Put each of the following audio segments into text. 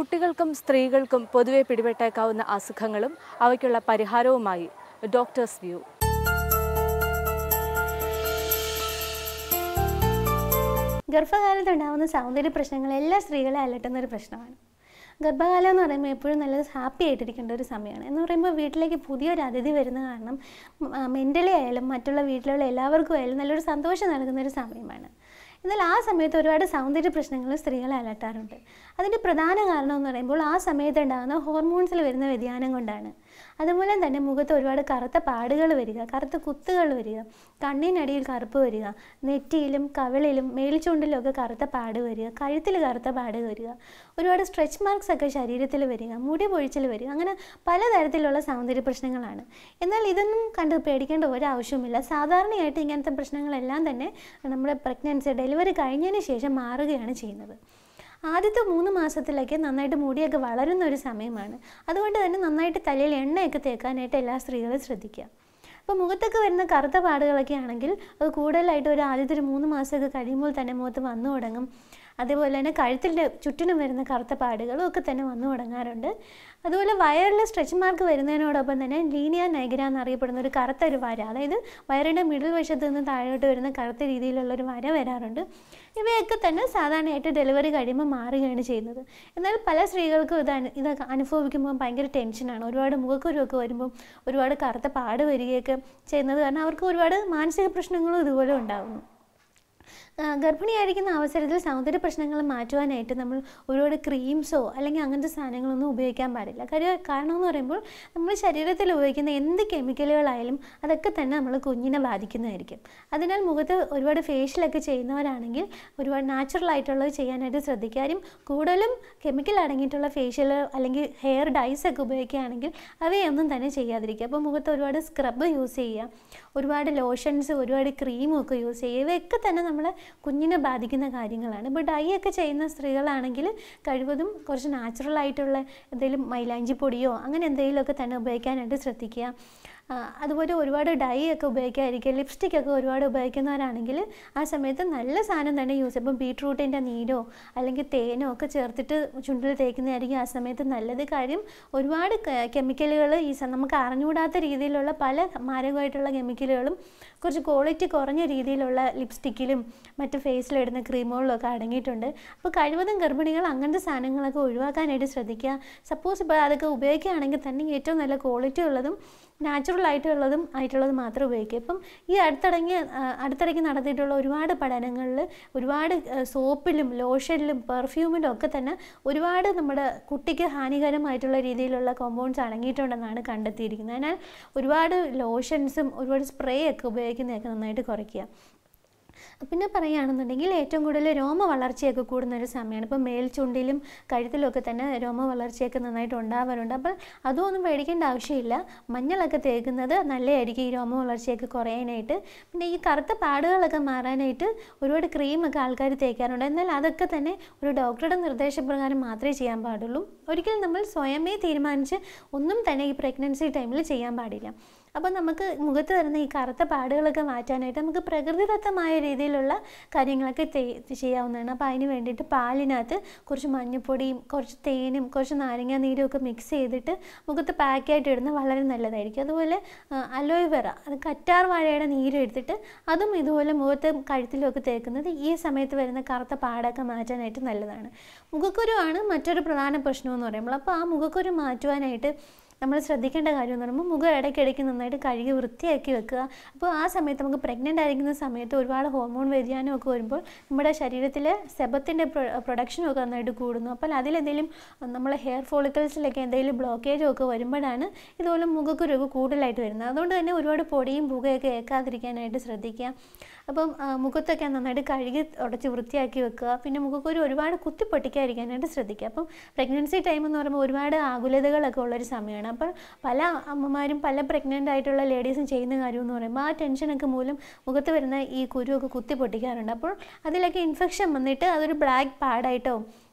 കുട്ടികൾക്കും സ്ത്രീകൾക്കും പൊതുവെ പിടിപെട്ടേക്കാവുന്ന അസുഖങ്ങളും അവയ്ക്കുള്ള പരിഹാരവുമായി ഡോക്ടേഴ്സ് വ്യൂ ഗർഭകാലത്ത് ഉണ്ടാകുന്ന സൗന്ദര്യ പ്രശ്നങ്ങൾ എല്ലാ സ്ത്രീകളെ അലട്ടുന്ന ഒരു പ്രശ്നമാണ് ഗർഭകാലം എന്ന് പറയുമ്പോൾ എപ്പോഴും നല്ല ഹാപ്പി ആയിട്ടിരിക്കേണ്ട ഒരു സമയമാണ് എന്ന് പറയുമ്പോൾ വീട്ടിലേക്ക് പുതിയൊരു അതിഥി വരുന്ന കാരണം മെൻ്റലി ആയാലും മറ്റുള്ള വീട്ടിലുള്ള എല്ലാവർക്കും ആയാലും നല്ലൊരു സന്തോഷം നൽകുന്ന ഒരു സമയമാണ് എന്നാൽ ആ സമയത്ത് ഒരുപാട് സൗന്ദര്യ പ്രശ്നങ്ങൾ സ്ത്രീകളെ അലട്ടാറുണ്ട് അതിൻ്റെ പ്രധാന കാരണം എന്ന് പറയുമ്പോൾ ആ സമയത്ത് ഉണ്ടാകുന്ന ഹോർമോൺസിൽ വരുന്ന വ്യതിയാനം കൊണ്ടാണ് അതുമൂലം തന്നെ മുഖത്ത് ഒരുപാട് കറുത്ത പാടുകൾ വരിക കറുത്ത കുത്തുകൾ വരിക കണ്ണിനടിയിൽ കറുപ്പ് വരിക നെറ്റിയിലും കവിളിലും മേൽചുണ്ടിലും ഒക്കെ കറുത്ത പാട് വരിക കഴുത്തിൽ കറുത്ത പാട് വരിക ഒരുപാട് സ്ട്രെച്ച് മാർക്സ് ഒക്കെ ശരീരത്തിൽ വരിക മുടി പൊഴിച്ചിൽ വരിക അങ്ങനെ പലതരത്തിലുള്ള സൗന്ദര്യ പ്രശ്നങ്ങളാണ് എന്നാൽ ഇതൊന്നും കണ്ട് പേടിക്കേണ്ട ഒരാവശ്യവുമില്ല സാധാരണയായിട്ട് ഇങ്ങനത്തെ പ്രശ്നങ്ങളെല്ലാം തന്നെ നമ്മുടെ പ്രഗ്നൻസി ഡെലിവറി കഴിഞ്ഞതിന് ശേഷം മാറുകയാണ് ചെയ്യുന്നത് ആദ്യത്തെ മൂന്ന് മാസത്തിലൊക്കെ നന്നായിട്ട് മുടിയൊക്കെ വളരുന്ന ഒരു സമയമാണ് അതുകൊണ്ട് തന്നെ നന്നായിട്ട് തലയിൽ എണ്ണയൊക്കെ തേക്കാനായിട്ട് എല്ലാ സ്ത്രീകളും ശ്രദ്ധിക്കുക അപ്പോൾ മുഖത്തൊക്കെ വരുന്ന കറുത്ത പാടുകളൊക്കെ ആണെങ്കിൽ അത് കൂടുതലായിട്ട് ഒരു ആദ്യത്തെ ഒരു മൂന്ന് മാസമൊക്കെ കഴിയുമ്പോൾ തന്നെ മുഖത്ത് വന്നു തുടങ്ങും അതേപോലെ തന്നെ കഴുത്തിൻ്റെ ചുറ്റിനും വരുന്ന കറുത്ത പാടുകളും ഒക്കെ തന്നെ വന്നു തുടങ്ങാറുണ്ട് അതുപോലെ വയറിൽ സ്ട്രെച്ച് മാർക്ക് വരുന്നതിനോടൊപ്പം തന്നെ ലീനിയ നൈഗ്ര എന്നറിയപ്പെടുന്ന ഒരു കറുത്ത ഒരു വര അതായത് വയറിൻ്റെ മിഡിൽ വശത്ത് നിന്ന് താഴോട്ട് വരുന്ന കറുത്ത രീതിയിലുള്ള ഒരു വര വരാറുണ്ട് ഇവയൊക്കെ തന്നെ സാധാരണയായിട്ട് ഡെലിവറി കഴിയുമ്പോൾ മാറുകയാണ് ചെയ്യുന്നത് എന്നാൽ പല സ്ത്രീകൾക്കും ഇത് അനു ഇതൊക്കെ അനുഭവിക്കുമ്പോൾ ഭയങ്കര ടെൻഷനാണ് ഒരുപാട് മുഖക്കുരുവൊക്കെ വരുമ്പോൾ ഒരുപാട് കറുത്ത പാട് വരികയൊക്കെ ചെയ്യുന്നത് കാരണം അവർക്ക് ഒരുപാട് മാനസിക പ്രശ്നങ്ങളും ഇതുപോലെ ഉണ്ടാകുന്നു ഗർഭിണിയായിരിക്കുന്ന അവസരത്തിൽ സൗന്ദര്യ പ്രശ്നങ്ങൾ മാറ്റുവാനായിട്ട് നമ്മൾ ഒരുപാട് ക്രീംസോ അല്ലെങ്കിൽ അങ്ങനത്തെ സാധനങ്ങളൊന്നും ഉപയോഗിക്കാൻ പാടില്ല കാര്യം കാരണം എന്ന് പറയുമ്പോൾ നമ്മൾ ശരീരത്തിൽ ഉപയോഗിക്കുന്ന എന്ത് കെമിക്കലുകളായാലും അതൊക്കെ തന്നെ നമ്മൾ കുഞ്ഞിനെ ബാധിക്കുന്നതായിരിക്കും അതിനാൽ മുഖത്ത് ഒരുപാട് ഫേഷ്യലൊക്കെ ചെയ്യുന്നവരാണെങ്കിൽ ഒരുപാട് നാച്ചുറൽ ആയിട്ടുള്ളത് ചെയ്യാനായിട്ട് ശ്രദ്ധിക്കുക കാര്യം കൂടുതലും കെമിക്കൽ അടങ്ങിയിട്ടുള്ള ഫേഷ്യൽ അല്ലെങ്കിൽ ഹെയർ ഡൈസ് ഒക്കെ ഉപയോഗിക്കുകയാണെങ്കിൽ അവയൊന്നും തന്നെ ചെയ്യാതിരിക്കുക അപ്പോൾ മുഖത്ത് ഒരുപാട് സ്ക്രബ് യൂസ് ചെയ്യുക ഒരുപാട് ലോഷൻസ് ഒരുപാട് ക്രീമും ഒക്കെ യൂസ് ചെയ്യുക ഇവയൊക്കെ തന്നെ നമ്മളെ കുഞ്ഞിനെ ബാധിക്കുന്ന കാര്യങ്ങളാണ് ഇപ്പോൾ ഡൈ ഒക്കെ ചെയ്യുന്ന സ്ത്രീകളാണെങ്കിൽ കഴിവതും കുറച്ച് നാച്ചുറൽ ആയിട്ടുള്ള എന്തെങ്കിലും മൈലാഞ്ചി പൊടിയോ അങ്ങനെ എന്തെങ്കിലുമൊക്കെ തന്നെ ഉപയോഗിക്കാനായിട്ട് ശ്രദ്ധിക്കുക അതുപോലെ ഒരുപാട് ഡൈ ഒക്കെ ഉപയോഗിക്കാതിരിക്കുക ലിപ്സ്റ്റിക് ഒക്കെ ഒരുപാട് ഉപയോഗിക്കുന്നവരാണെങ്കിൽ ആ സമയത്ത് നല്ല സാധനം തന്നെ യൂസ് ചെയ്യും ഇപ്പം ബീട്രൂട്ടിൻ്റെ നീരോ അല്ലെങ്കിൽ തേനോ ഒക്കെ ചേർത്തിട്ട് ചുണ്ടിൽ തേക്കുന്നതായിരിക്കും ആ സമയത്ത് നല്ലത് കാര്യം ഒരുപാട് കെമിക്കലുകൾ ഈ നമുക്ക് അറിഞ്ഞുകൂടാത്ത രീതിയിലുള്ള പല മാരകമായിട്ടുള്ള കെമിക്കലുകളും കുറച്ച് ക്വാളിറ്റി കുറഞ്ഞ രീതിയിലുള്ള ലിപ്സ്റ്റിക്കിലും മറ്റ് ഫേസിലിടുന്ന ക്രീമുകളിലും ഒക്കെ അടങ്ങിയിട്ടുണ്ട് അപ്പോൾ കഴിവതും ഗർഭിണികൾ അങ്ങനത്തെ സാധനങ്ങളൊക്കെ ഒഴിവാക്കാനായിട്ട് ശ്രദ്ധിക്കുക സപ്പോസ് ഇപ്പോൾ അതൊക്കെ ഉപയോഗിക്കുകയാണെങ്കിൽ തന്നെ ഏറ്റവും നല്ല ക്വാളിറ്റി ഉള്ളതും നാച്ചുറൽ ആയിട്ടുള്ളതും ആയിട്ടുള്ളത് മാത്രം ഉപയോഗിക്കുക ഇപ്പം ഈ അടുത്തിടങ്ങി അടുത്തിടയ്ക്ക് നടത്തിയിട്ടുള്ള ഒരുപാട് പഠനങ്ങളിൽ ഒരുപാട് സോപ്പിലും ലോഷനിലും പെർഫ്യൂമിലും ഒക്കെ തന്നെ ഒരുപാട് നമ്മുടെ കുട്ടിക്ക് ഹാനികരമായിട്ടുള്ള രീതിയിലുള്ള കോമ്പൗണ്ട്സ് അടങ്ങിയിട്ടുണ്ടെന്നാണ് കണ്ടെത്തിയിരിക്കുന്നത് അതിനാൽ ഒരുപാട് ലോഷൻസും ഒരുപാട് സ്പ്രേ ഒക്കെ ഉപയോഗിക്കുന്നതൊക്കെ നന്നായിട്ട് കുറയ്ക്കുക പിന്നെ പറയുകയാണെന്നുണ്ടെങ്കിൽ ഏറ്റവും കൂടുതൽ രോമ വളർച്ചയൊക്കെ കൂടുന്ന ഒരു സമയമാണ് ഇപ്പോൾ മേൽചുണ്ടിലും കഴുത്തിലുമൊക്കെ തന്നെ രോമ വളർച്ചയൊക്കെ നന്നായിട്ട് ഉണ്ടാവാറുണ്ട് അപ്പോൾ അതും ഒന്നും പേടിക്കേണ്ട ആവശ്യമില്ല മഞ്ഞളൊക്കെ തേക്കുന്നത് നല്ലതായിരിക്കും ഈ രോമ വളർച്ചയൊക്കെ കുറയാനായിട്ട് പിന്നെ ഈ കറുത്ത പാടുകളൊക്കെ മാറാനായിട്ട് ഒരുപാട് ക്രീമൊക്കെ ആൾക്കാർ തേക്കാറുണ്ട് എന്നാൽ അതൊക്കെ തന്നെ ഒരു ഡോക്ടറുടെ നിർദ്ദേശപ്രകാരം മാത്രമേ ചെയ്യാൻ പാടുള്ളൂ ഒരിക്കലും നമ്മൾ സ്വയമേ തീരുമാനിച്ച് ഒന്നും തന്നെ ഈ പ്രഗ്നൻസി ടൈമിൽ ചെയ്യാൻ പാടില്ല അപ്പോൾ നമുക്ക് മുഖത്ത് വരുന്ന ഈ കറുത്ത പാടുകളൊക്കെ മാറ്റാനായിട്ട് നമുക്ക് പ്രകൃതിദത്തമായ രീതിയിലുള്ള കാര്യങ്ങളൊക്കെ ചെയ്യാവുന്നതാണ് അപ്പോൾ അതിന് വേണ്ടിയിട്ട് പാലിനകത്ത് കുറച്ച് മഞ്ഞൾപ്പൊടിയും കുറച്ച് തേനും കുറച്ച് നാരങ്ങ നീരും ഒക്കെ മിക്സ് ചെയ്തിട്ട് മുഖത്ത് പാക്കായിട്ട് ഇടുന്നത് വളരെ നല്ലതായിരിക്കും അതുപോലെ അലോവേറ അത് കറ്റാർ വാഴയുടെ നീര് എടുത്തിട്ട് അതും ഇതുപോലെ മുഖത്ത് കഴുത്തിലും ഒക്കെ തേക്കുന്നത് ഈ സമയത്ത് വരുന്ന കറുത്ത പാടൊക്കെ മാറ്റാനായിട്ട് നല്ലതാണ് മുഖക്കുരുവാണ് മറ്റൊരു പ്രധാന പ്രശ്നം എന്ന് പറയുമ്പോൾ അപ്പോൾ ആ മുഖക്കുരു മാറ്റുവാനായിട്ട് നമ്മൾ ശ്രദ്ധിക്കേണ്ട കാര്യം എന്ന് പറയുമ്പോൾ മുഖം ഇടയ്ക്കിടയ്ക്ക് നന്നായിട്ട് കഴുകി വൃത്തിയാക്കി വെക്കുക അപ്പോൾ ആ സമയത്ത് നമുക്ക് പ്രഗ്നൻ്റ് ആയിരിക്കുന്ന സമയത്ത് ഒരുപാട് ഹോർമോൺ വ്യതിയാനം ഒക്കെ വരുമ്പോൾ നമ്മുടെ ശരീരത്തിൽ സെബത്തിൻ്റെ പ്രൊഡക്ഷനും ഒക്കെ നന്നായിട്ട് കൂടുന്നു അപ്പോൾ അതിലെന്തെങ്കിലും നമ്മളെ ഹെയർ ഫോളിക്കിൾസിലൊക്കെ എന്തെങ്കിലും ബ്ലോക്കേജോ ഒക്കെ വരുമ്പോഴാണ് ഇതുപോലെ മുഖക്കുരുവൊക്കെ കൂടുതലായിട്ട് വരുന്നത് അതുകൊണ്ട് തന്നെ ഒരുപാട് പൊടിയും പുകയൊക്കെ ഏക്കാതിരിക്കാനായിട്ട് ശ്രദ്ധിക്കുക അപ്പം മുഖത്തൊക്കെ നന്നായിട്ട് കഴുകി ഉടച്ച് വൃത്തിയാക്കി വെക്കുക പിന്നെ മുഖക്കുരു ഒരുപാട് കുത്തി പൊട്ടിക്കാതിരിക്കാനായിട്ട് ശ്രദ്ധിക്കുക അപ്പം പ്രഗ്നൻസി ടൈം എന്ന് പറയുമ്പോൾ ഒരുപാട് ആകുലതകളൊക്കെ ഉള്ളൊരു സമയമാണ് അപ്പോൾ പല അമ്മമാരും പല പ്രഗ്നൻ്റ് ആയിട്ടുള്ള ലേഡീസും ചെയ്യുന്ന കാര്യം എന്ന് പറയുമ്പോൾ ആ ടെൻഷനൊക്കെ മൂലം മുഖത്ത് വരുന്ന ഈ കുരുവൊക്കെ കുത്തി പൊട്ടിക്കാറുണ്ട് അപ്പോൾ അതിലൊക്കെ ഇൻഫെക്ഷൻ വന്നിട്ട് അതൊരു ബ്ലാക്ക് പാഡായിട്ടോ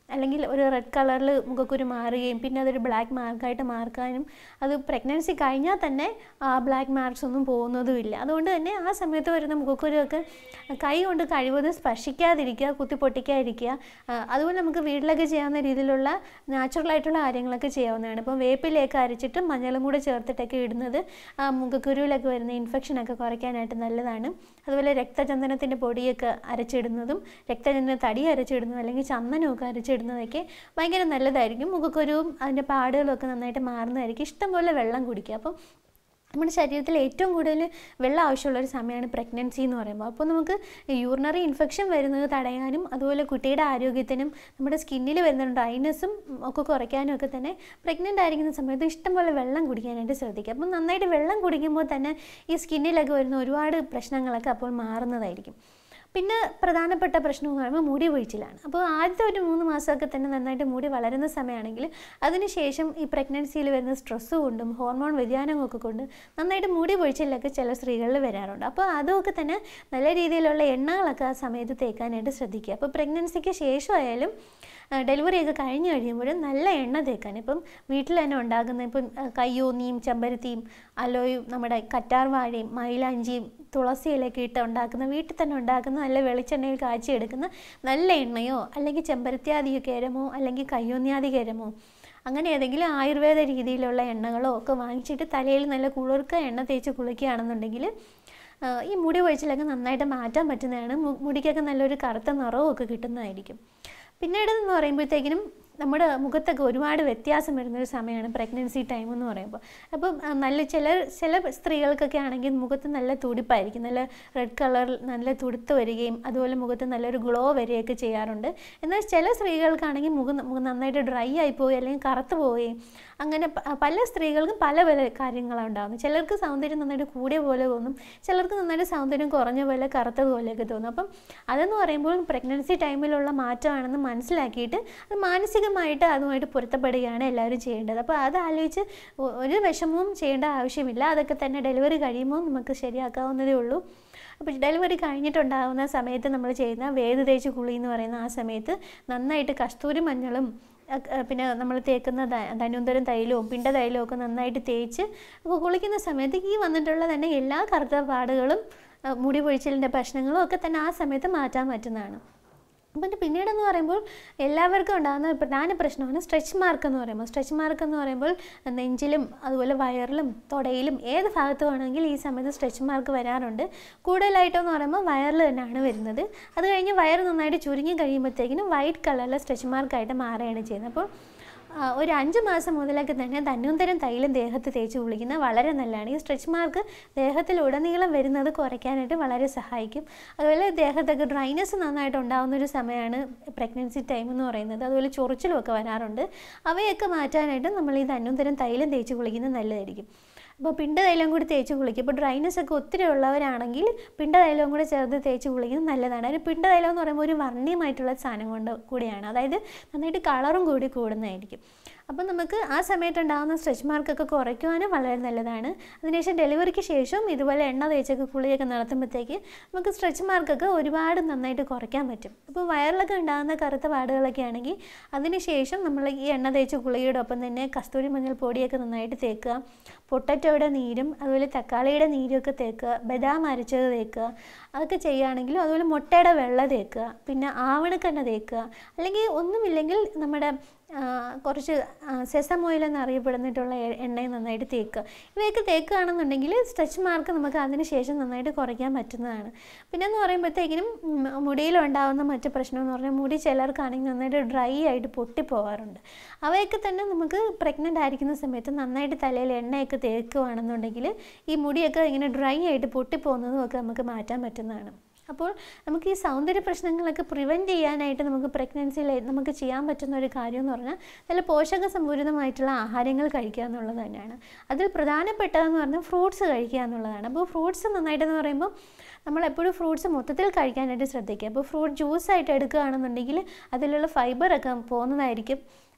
അല്ലെങ്കിൽ ഒരു റെഡ് കളറിൽ മുഖക്കുരു മാറുകയും പിന്നെ അതൊരു ബ്ലാക്ക് മാർക്കായിട്ട് മാർക്കാനും അത് പ്രഗ്നൻസി കഴിഞ്ഞാൽ തന്നെ ആ ബ്ലാക്ക് മാർക്സ് ഒന്നും പോകുന്നതുമില്ല അതുകൊണ്ട് തന്നെ ആ സമയത്ത് വരുന്ന മുഖക്കുരുവൊക്കെ കൈ കൊണ്ട് കഴിവതും സ്പർശിക്കാതിരിക്കുക കുത്തി പൊട്ടിക്കാതിരിക്കുക ആ, അതുപോലെ നമുക്ക് വീട്ടിലൊക്കെ ചെയ്യാവുന്ന രീതിയിലുള്ള നാച്ചുറൽ ആയിട്ടുള്ള കാര്യങ്ങളൊക്കെ ചെയ്യാവുന്നതാണ് ഇപ്പം വേപ്പിലയൊക്കെ അരച്ചിട്ട് മഞ്ഞളും കൂടെ ചേർത്തിട്ടൊക്കെ ഇടുന്നത് ആ മുഖക്കുരുവിലൊക്കെ വരുന്ന ഇൻഫെക്ഷനൊക്കെ കുറയ്ക്കാനായിട്ട് നല്ലതാണ് അതുപോലെ രക്തചന്ദനത്തിൻ്റെ പൊടിയൊക്കെ അരച്ചിടുന്നതും രക്തചന്ദന തടി അരച്ചിടുന്നതും അല്ലെങ്കിൽ ചന്ദനമൊക്കെ അരച്ചിടുന്നതൊക്കെ ഭയങ്കര നല്ലതായിരിക്കും മുഖക്കുരുവും അതിൻ്റെ പാടുകളും ഒക്കെ നന്നായിട്ട് മാറുന്നതായിരിക്കും ഇഷ്ടംപോലെ വെള്ളം കുടിക്കുക അപ്പം നമ്മുടെ ശരീരത്തിൽ ഏറ്റവും കൂടുതൽ വെള്ളം ആവശ്യമുള്ള ഒരു സമയമാണ് പ്രഗ്നൻസി എന്ന് പറയുമ്പോൾ അപ്പോൾ നമുക്ക് യൂറിനറി ഇൻഫെക്ഷൻ വരുന്നത് തടയാനും അതുപോലെ കുട്ടിയുടെ ആരോഗ്യത്തിനും നമ്മുടെ സ്കിന്നിൽ വരുന്ന ഡ്രൈനെസ്സും ഒക്കെ കുറയ്ക്കാനും ഒക്കെ തന്നെ പ്രഗ്നൻ്റ് ആയിരിക്കുന്ന സമയത്ത് ഇഷ്ടംപോലെ വെള്ളം കുടിക്കാനായിട്ട് ശ്രദ്ധിക്കുക അപ്പം നന്നായിട്ട് വെള്ളം കുടിക്കുമ്പോൾ തന്നെ ഈ സ്കിന്നിലൊക്കെ വരുന്ന ഒരുപാട് പ്രശ്നങ്ങളൊക്കെ അപ്പോൾ മാറുന്നതായിരിക്കും പിന്നെ പ്രധാനപ്പെട്ട പ്രശ്നം എന്ന് പറയുമ്പോൾ മുടി വീഴ്ചയിലാണ് അപ്പോൾ ആദ്യത്തെ ഒരു മൂന്ന് മാസമൊക്കെ തന്നെ നന്നായിട്ട് മുടി വളരുന്ന സമയമാണെങ്കിൽ അതിനുശേഷം ഈ പ്രഗ്നൻസിയിൽ വരുന്ന സ്ട്രെസ്സ് കൊണ്ടും ഹോർമോൺ വ്യതിയാനമൊക്കെ കൊണ്ട് നന്നായിട്ട് മുടി പൊഴിച്ചിലൊക്കെ ചില സ്ത്രീകളിൽ വരാറുണ്ട് അപ്പോൾ അതുമൊക്കെ തന്നെ നല്ല രീതിയിലുള്ള എണ്ണകളൊക്കെ ആ സമയത്ത് തേക്കാനായിട്ട് ശ്രദ്ധിക്കുക അപ്പോൾ പ്രഗ്നൻസിക്ക് ശേഷമായാലും ഡെലിവറി ഒക്കെ കഴിഞ്ഞ് കഴിയുമ്പോഴും നല്ല എണ്ണ തേക്കാൻ ഇപ്പം വീട്ടിൽ തന്നെ ഉണ്ടാക്കുന്ന ഇപ്പം ആ, കയ്യോന്നിയും ചെമ്പരത്തിയും അലോയും നമ്മുടെ കറ്റാർ വാഴയും മൈലാഞ്ചിയും തുളസി ഇലയൊക്കെ ഇട്ട് ഉണ്ടാക്കുന്ന വീട്ടിൽ തന്നെ ഉണ്ടാക്കുന്ന നല്ല വെളിച്ചെണ്ണയിൽ കാച്ചിയെടുക്കുന്ന നല്ല എണ്ണയോ അല്ലെങ്കിൽ ചെമ്പരത്തിയാദി കേരമോ അല്ലെങ്കിൽ കയ്യോന്നിയാദി കേരമോ അങ്ങനെ ഏതെങ്കിലും ആയുർവേദ രീതിയിലുള്ള എണ്ണകളോ ഒക്കെ വാങ്ങിച്ചിട്ട് തലയിൽ നല്ല കുളിർക്ക എണ്ണ തേച്ച് കുളിക്കുകയാണെന്നുണ്ടെങ്കിൽ ആ, ഈ മുടി കൊഴിച്ചിലൊക്കെ നന്നായിട്ട് മാറ്റാൻ പറ്റുന്നതാണ് മു- മുടിക്കൊക്കെ നല്ലൊരു കറുത്ത നിറവും ഒക്കെ കിട്ടുന്നതായിരിക്കും പിന്നീട് എന്ന് പറയുമ്പോഴത്തേക്കിനും നമ്മുടെ മുഖത്തൊക്കെ ഒരുപാട് വ്യത്യാസം വരുന്നൊരു സമയമാണ് പ്രഗ്നൻസി ടൈം എന്ന് പറയുമ്പോൾ അപ്പം ആ, നല്ല ചില ചില സ്ത്രീകൾക്കൊക്കെ ആണെങ്കിൽ മുഖത്ത് നല്ല തുടിപ്പായിരിക്കും നല്ല റെഡ് കളർ നല്ല തുടുത്ത് വരികയും അതുപോലെ മുഖത്ത് നല്ലൊരു ഗ്ലോ വരികയൊക്കെ ചെയ്യാറുണ്ട് എന്നാൽ ചില സ്ത്രീകൾക്കാണെങ്കിൽ മുഖം മുഖം നന്നായിട്ട് ഡ്രൈ ആയി പോയി അല്ലെങ്കിൽ കറുത്ത് പോവുകയും അങ്ങനെ പ- പല സ്ത്രീകൾക്കും പല പല കാര്യങ്ങളാണ് ഉണ്ടാകുന്നത് ചിലർക്ക് സൗന്ദര്യം നന്നായിട്ട് കൂടിയ പോലെ തോന്നും ചിലർക്ക് നന്നായിട്ട് സൗന്ദര്യം കുറഞ്ഞ പോലെ കറുത്തത് പോലെയൊക്കെ തോന്നും അപ്പം അതെന്ന് പറയുമ്പോൾ പ്രഗ്നൻസി ടൈമിലുള്ള മാറ്റമാണെന്ന് മനസ്സിലാക്കിയിട്ട് അത് മാനസികമായിട്ട് അതുമായിട്ട് പൊരുത്തപ്പെടുകയാണ് എല്ലാവരും ചെയ്യേണ്ടത് അപ്പോൾ അത് ആലോചിച്ച് ഒ- ഒരു വിഷമവും ചെയ്യേണ്ട ആവശ്യമില്ല അതൊക്കെ തന്നെ ഡെലിവറി കഴിയുമ്പോൾ നമുക്ക് ശരിയാക്കാവുന്നതേ ഉള്ളൂ അപ്പോൾ ഡെലിവറി കഴിഞ്ഞിട്ടുണ്ടാകുന്ന സമയത്ത് നമ്മൾ ചെയ്യുന്ന വേദ തേച്ച് കുളി എന്ന് പറയുന്ന ആ സമയത്ത് നന്നായിട്ട് കസ്തൂരി മഞ്ഞളും അഹ് അഹ് പിന്നെ നമ്മൾ തേക്കുന്ന ധ- ധന്വന്തരം തൈലവും പിണ്ട തൈലവും ഒക്കെ നന്നായിട്ട് തേച്ച് അപ്പോൾ കുളിക്കുന്ന സമയത്ത് ഈ വന്നിട്ടുള്ള തന്നെ എല്ലാ കറുത്ത പാടുകളും അഹ് മുടി പൊഴിച്ചിലിൻ്റെ പ്രശ്നങ്ങളും ഒക്കെ തന്നെ ആ സമയത്ത് മാറ്റാൻ പറ്റുന്നതാണ് അപ്പം പിന്നീടെന്ന് പറയുമ്പോൾ എല്ലാവർക്കും ഉണ്ടാകുന്ന ഒരു പ്രധാന പ്രശ്നമാണ് സ്ട്രെച്ച് മാർക്ക് എന്ന് പറയുമ്പോൾ സ്ട്രെച്ച് മാർക്ക് എന്ന് പറയുമ്പോൾ നെഞ്ചിലും അതുപോലെ വയറിലും തുടയിലും ഏത് ഭാഗത്ത് വേണമെങ്കിൽ ഈ സമയത്ത് സ്ട്രെച്ച് മാർക്ക് വരാറുണ്ട് കൂടുതലായിട്ടെന്ന് പറയുമ്പോൾ വയറിൽ തന്നെയാണ് വരുന്നത് അത് കഴിഞ്ഞ് വയറ് നന്നായിട്ട് ചുരുങ്ങി കഴിയുമ്പോഴത്തേക്കിനും വൈറ്റ് കളറിലെ സ്ട്രെച്ച് മാർക്കായിട്ട് മാറുകയാണ് ചെയ്യുന്നത് അപ്പോൾ ആ, ഒരു അഞ്ച് മാസം മുതലൊക്കെ തന്നെ തന്നൂന്തരം തൈലം ദേഹത്ത് തേച്ച് കുളിക്കുന്നത് വളരെ നല്ലതാണ് ഈ സ്ട്രെച്ച് മാർക്ക് ദേഹത്തിലുടനീളം വരുന്നത് കുറയ്ക്കാനായിട്ട് വളരെ സഹായിക്കും അതുപോലെ ദേഹത്തൊക്കെ ഡ്രൈനെസ് നന്നായിട്ട് ഉണ്ടാകുന്ന ഒരു സമയമാണ് പ്രഗ്നൻസി ടൈം എന്ന് പറയുന്നത് അതുപോലെ ചൊറിച്ചിലുമൊക്കെ വരാറുണ്ട് അവയൊക്കെ മാറ്റാനായിട്ട് നമ്മൾ ഈ തന്നൂന്തരം തൈലം തേച്ച് കുളിക്കുന്നത് നല്ലതായിരിക്കും അപ്പോൾ പിണ്ടതൈലം കൂടി തേച്ച് കുളിക്കും ഇപ്പോൾ ഡ്രൈനസ് ഒക്കെ ഒത്തിരി ഉള്ളവരാണെങ്കിൽ പിണ്ടതൈലവും കൂടെ ചേർത്ത് തേച്ച് കുളിക്കുന്നത് നല്ലതാണ് അതിന് പിണ്ടതൈലം എന്ന് പറയുമ്പോൾ ഒരു വർണ്ണീയമായിട്ടുള്ള സാധനം കൊണ്ട് കൂടിയാണ് അതായത് നന്നായിട്ട് കളറും കൂടി കൂടുന്നതായിരിക്കും അപ്പോൾ നമുക്ക് ആ സമയത്തുണ്ടാകുന്ന സ്ട്രെച്ച് മാർക്കൊക്കെ കുറയ്ക്കുവാനും വളരെ നല്ലതാണ് അതിനുശേഷം ഡെലിവറിക്ക് ശേഷം ഇതുപോലെ എണ്ണ തേച്ചൊക്കെ കുളിയൊക്കെ നടത്തുമ്പോഴത്തേക്ക് നമുക്ക് സ്ട്രെച്ച് മാർക്കൊക്കെ ഒരുപാട് നന്നായിട്ട് കുറയ്ക്കാൻ പറ്റും അപ്പോൾ വയറിലൊക്കെ ഉണ്ടാകുന്ന കറുത്ത പാടുകളൊക്കെ ആണെങ്കിൽ അതിനുശേഷം നമ്മൾ ഈ എണ്ണ തേച്ച് കുളിയുടെ ഒപ്പം തന്നെ കസ്തൂരി മഞ്ഞൾ പൊടിയൊക്കെ നന്നായിട്ട് തേക്കുക പൊട്ടറ്റോയുടെ നീരും അതുപോലെ തക്കാളിയുടെ നീരൊക്കെ തേക്കുക ബദാം അരച്ചത് തേക്കുക അതൊക്കെ ചെയ്യുകയാണെങ്കിലും അതുപോലെ മുട്ടയുടെ വെള്ള തേക്കുക പിന്നെ ആവണക്കെണ്ണ തേക്കുക അല്ലെങ്കിൽ ഒന്നുമില്ലെങ്കിൽ നമ്മുടെ ആ, കുറച്ച് സെസം ഓയിൽ എന്നറിയപ്പെടുന്നിട്ടുള്ള എ- എണ്ണയും നന്നായിട്ട് തേക്കുക ഇവയൊക്കെ തേക്കുകയാണെന്നുണ്ടെങ്കിൽ സ്ട്രെച്ച് മാർക്ക് നമുക്ക് അതിന് ശേഷം നന്നായിട്ട് കുറയ്ക്കാൻ പറ്റുന്നതാണ് പിന്നെ എന്ന് പറയുമ്പോഴത്തേക്കിനും ഉം, മുടിയിലുണ്ടാകുന്ന മറ്റു പ്രശ്നം എന്ന് പറഞ്ഞാൽ മുടി ചിലർക്കാണെങ്കിൽ നന്നായിട്ട് ഡ്രൈ ആയിട്ട് പൊട്ടിപ്പോവാറുണ്ട് അവയൊക്കെ തന്നെ നമുക്ക് പ്രഗ്നൻ്റ് ആയിരിക്കുന്ന സമയത്ത് നന്നായിട്ട് തലയിൽ എണ്ണയൊക്കെ തേക്കുകയാണെന്നുണ്ടെങ്കിൽ ഈ മുടിയൊക്കെ ഇങ്ങനെ ഡ്രൈ ആയിട്ട് പൊട്ടിപ്പോകുന്നതും ഒക്കെ നമുക്ക് മാറ്റാൻ പറ്റുന്നതാണ് അപ്പോൾ നമുക്ക് ഈ സൗന്ദര്യ പ്രശ്നങ്ങളൊക്കെ പ്രിവെൻറ്റ് ചെയ്യാനായിട്ട് നമുക്ക് പ്രഗ്നൻസിയിൽ നമുക്ക് ചെയ്യാൻ പറ്റുന്ന ഒരു കാര്യം എന്ന് പറഞ്ഞാൽ നല്ല പോഷക സമ്പൂരിതമായിട്ടുള്ള ആഹാരങ്ങൾ കഴിക്കുക എന്നുള്ളത് തന്നെയാണ് അതിൽ പ്രധാനപ്പെട്ടതെന്ന് പറഞ്ഞാൽ ഫ്രൂട്ട്സ് കഴിക്കുക എന്നുള്ളതാണ് അപ്പോൾ ഫ്രൂട്ട്സ് നന്നായിട്ടെന്ന് പറയുമ്പോൾ നമ്മൾ എപ്പോഴും ഫ്രൂട്ട്സ് മൊത്തത്തിൽ കഴിക്കാനായിട്ട് ശ്രദ്ധിക്കുക അപ്പോൾ ഫ്രൂട്ട് ജ്യൂസായിട്ട് എടുക്കുകയാണെന്നുണ്ടെങ്കിൽ അതിലുള്ള ഫൈബറൊക്കെ പോകുന്നതായിരിക്കും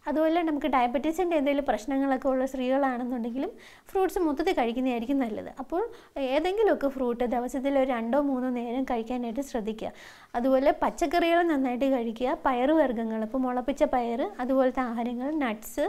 അതുപോലെ നമുക്ക് ഡയബറ്റീസിൻ്റെ എന്തെങ്കിലും പ്രശ്നങ്ങളൊക്കെ ഉള്ള സ്ത്രീകളാണെന്നുണ്ടെങ്കിലും ഫ്രൂട്ട്സ് മൊത്തത്തിൽ കഴിക്കുന്നതായിരിക്കും നല്ലത് അപ്പോൾ ഏതെങ്കിലുമൊക്കെ ഫ്രൂട്ട് ദിവസത്തിൽ ഒരു രണ്ടോ മൂന്നോ നേരം കഴിക്കാനായിട്ട് ശ്രദ്ധിക്കുക അതുപോലെ പച്ചക്കറികൾ നന്നായിട്ട് കഴിക്കുക പയറുവർഗ്ഗങ്ങൾ ഇപ്പോൾ മുളപ്പിച്ച പയർ അതുപോലത്തെ ആഹാരങ്ങൾ നട്ട്സ്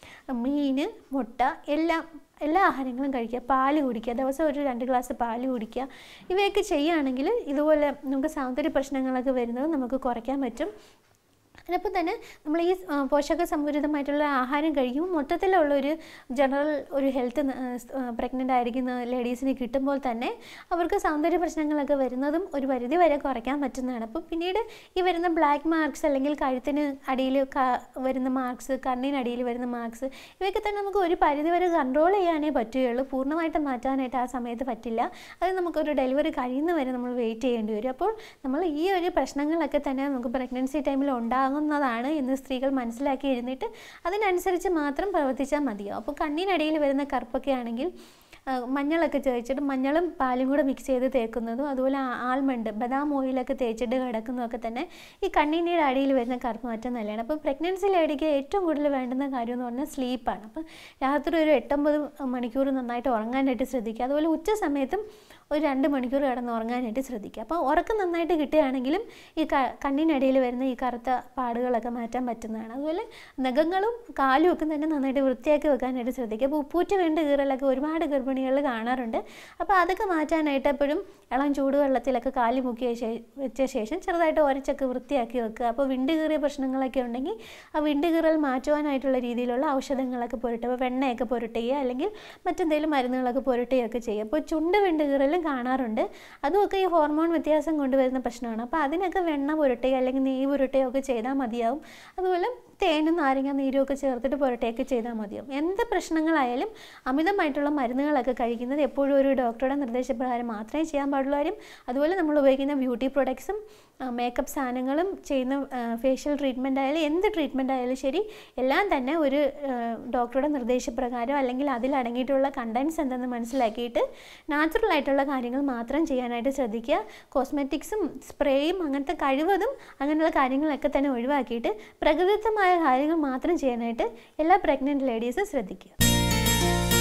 മീൻ മുട്ട എല്ലാം എല്ലാ ആഹാരങ്ങളും കഴിക്കുക പാല് കുടിക്കുക ദിവസം ഒരു രണ്ട് ഗ്ലാസ് പാല് കുടിക്കുക ഇവയൊക്കെ ചെയ്യുകയാണെങ്കിൽ ഇതുപോലെ നമുക്ക് സൗന്ദര്യ പ്രശ്നങ്ങളൊക്കെ വരുന്നത് നമുക്ക് കുറയ്ക്കാൻ പറ്റും അതിനൊപ്പം തന്നെ നമ്മൾ ഈ ആ, പോഷക സമൃദ്ധമായിട്ടുള്ള ആഹാരം കഴിക്കുമ്പോൾ മൊത്തത്തിലുള്ള ഒരു ജനറൽ ഒരു ഹെൽത്ത് പ്രഗ്നൻ്റ് ആയിരിക്കുന്ന ലേഡീസിന് കിട്ടുമ്പോൾ തന്നെ അവർക്ക് സൗന്ദര്യ പ്രശ്നങ്ങളൊക്കെ വരുന്നതും ഒരു പരിധി വരെ കുറയ്ക്കാൻ പറ്റുന്നതാണ് അപ്പോൾ പിന്നീട് ഈ വരുന്ന ബ്ലാക്ക് മാർക്സ് അല്ലെങ്കിൽ കഴുത്തിന് അടിയിൽ വരുന്ന മാർക്സ് കണ്ണിനടിയിൽ വരുന്ന മാർക്സ് ഇവയൊക്കെ തന്നെ നമുക്ക് ഒരു പരിധി വരെ കൺട്രോൾ ചെയ്യാനേ പറ്റുകയുള്ളൂ പൂർണ്ണമായിട്ട് മാറ്റാനായിട്ട് ആ സമയത്ത് പറ്റില്ല അത് നമുക്കൊരു ഡെലിവറി കഴിയുന്ന വരെ നമ്മൾ വെയിറ്റ് ചെയ്യേണ്ടി വരും അപ്പോൾ നമ്മൾ ഈ ഒരു പ്രശ്നങ്ങളൊക്കെ തന്നെ നമുക്ക് പ്രഗ്നൻസി ടൈമിൽ ഉണ്ടാകുന്നതാണ് എന്ന് സ്ത്രീകൾ മനസ്സിലാക്കി ഇരുന്നിട്ട് അതിനനുസരിച്ച് മാത്രം പ്രവർത്തിച്ചാൽ മതിയാവും അപ്പോൾ കണ്ണിനടിയിൽ വരുന്ന കറുപ്പൊക്കെ ആണെങ്കിൽ ആ, മഞ്ഞളൊക്കെ തേച്ചിട്ട് മഞ്ഞളും പാലും കൂടെ മിക്സ് ചെയ്ത് തേക്കുന്നതും അതുപോലെ ആ- ആൽമണ്ട് ബദാം ഓയിലൊക്കെ തേച്ചിട്ട് കിടക്കുന്നതൊക്കെ തന്നെ ഈ കണ്ണിൻ്റെ അടിയിൽ വരുന്ന കറുപ്പ് മാറ്റം നല്ലതാണ് അപ്പോൾ പ്രഗ്നൻസി ലേഡിക്ക് ഏറ്റവും കൂടുതൽ വേണ്ടുന്ന കാര്യം എന്ന് പറഞ്ഞാൽ സ്ലീപ്പാണ് അപ്പോൾ രാത്രി ഒരു എട്ടൊമ്പത് മണിക്കൂർ നന്നായിട്ട് ഉറങ്ങാനായിട്ട് ശ്രദ്ധിക്കുക അതുപോലെ ഉച്ച സമയത്തും ഒരു രണ്ട് മണിക്കൂർ കിടന്ന് ഉറങ്ങാനായിട്ട് ശ്രദ്ധിക്കുക അപ്പോൾ ഉറക്കം നന്നായിട്ട് കിട്ടുകയാണെങ്കിലും ഈ ക കണ്ണിനടിയിൽ വരുന്ന ഈ കറുത്ത പാടുകളൊക്കെ മാറ്റാൻ പറ്റുന്നതാണ് അതുപോലെ നഖങ്ങളും കാലും ഒക്കെ തന്നെ നന്നായിട്ട് വൃത്തിയാക്കി വെക്കാനായിട്ട് ശ്രദ്ധിക്കുക അപ്പോൾ ഉപ്പൂറ്റ് വീണ്ട് കീറലൊക്കെ ഒരുപാട് ഗർഭിണികളിൽ കാണാറുണ്ട് അപ്പോൾ അതൊക്കെ മാറ്റാനായിട്ട് എപ്പോഴും ഇളം ചൂടുവെള്ളത്തിലൊക്കെ കാല് മുക്കിയ ശേ- വെച്ച ശേഷം ചെറുതായിട്ട് ഒരച്ചൊക്കെ വൃത്തിയാക്കി വെക്കുക അപ്പോൾ വിണ്ട് കീറിയ പ്രശ്നങ്ങളൊക്കെ ഉണ്ടെങ്കിൽ ആ വിണ്ട് കീറൽ മാറ്റുവാനായിട്ടുള്ള രീതിയിലുള്ള ഔഷധങ്ങളൊക്കെ പുരട്ടുക അപ്പോൾ വെണ്ണയൊക്കെ പുരട്ടുക അല്ലെങ്കിൽ മറ്റെന്തെങ്കിലും മരുന്നുകളൊക്കെ പുരട്ടുകയൊക്കെ ചെയ്യുക അപ്പോൾ ചുണ്ട് വിണ്ട് കീറലും കാണാറുണ്ട് അതുമൊക്കെ ഈ ഹോർമോൺ വ്യത്യാസം കൊണ്ടുവരുന്ന പ്രശ്നമാണ് അപ്പോൾ അതിനൊക്കെ വെണ്ണ പുരട്ടുക അല്ലെങ്കിൽ നെയ്യ് പുരട്ടുകയോ ഒക്കെ ചെയ്താൽ മതിയാവും അതുപോലെ തേനും നാരങ്ങ നീരും ഒക്കെ ചേർത്തിട്ട് പുരട്ടുകയൊക്കെ ചെയ്താൽ മതിയാവും എന്ത് പ്രശ്നങ്ങളായാലും അമിതമായിട്ടുള്ള മരുന്നുകളൊക്കെ കഴിക്കുന്നത് എപ്പോഴും ഒരു ഡോക്ടറുടെ നിർദ്ദേശപ്രകാരം മാത്രമേ ചെയ്യാൻ പാടുള്ളൂ കാര്യം അതുപോലെ നമ്മൾ ഉപയോഗിക്കുന്ന ബ്യൂട്ടി പ്രൊഡക്ട്സും മേക്കപ്പ് സാധനങ്ങളും ചെയ്യുന്ന ഫേഷ്യൽ ട്രീറ്റ്മെൻ്റ് ആയാലും എന്ത് ട്രീറ്റ്മെൻ്റ് ആയാലും ശരി എല്ലാം തന്നെ ഒരു ആ, ഡോക്ടറുടെ നിർദ്ദേശപ്രകാരം അല്ലെങ്കിൽ അതിൽ അടങ്ങിയിട്ടുള്ള കണ്ടൻസ് എന്തെന്ന് മനസ്സിലാക്കിയിട്ട് നാച്ചുറൽ ആയിട്ടുള്ള കാര്യങ്ങൾ മാത്രം ചെയ്യാനായിട്ട് ശ്രദ്ധിക്കുക കോസ്മെറ്റിക്സും സ്പ്രേയും അങ്ങനത്തെ കഴിവതും അങ്ങനെയുള്ള കാര്യങ്ങളൊക്കെ തന്നെ ഒഴിവാക്കിയിട്ട് പ്രകൃതിദത്തമായ കാര്യങ്ങൾ മാത്രം ചെയ്യാനായിട്ട് എല്ലാ പ്രഗ്നൻറ്റ് ലേഡീസും ശ്രദ്ധിക്കുക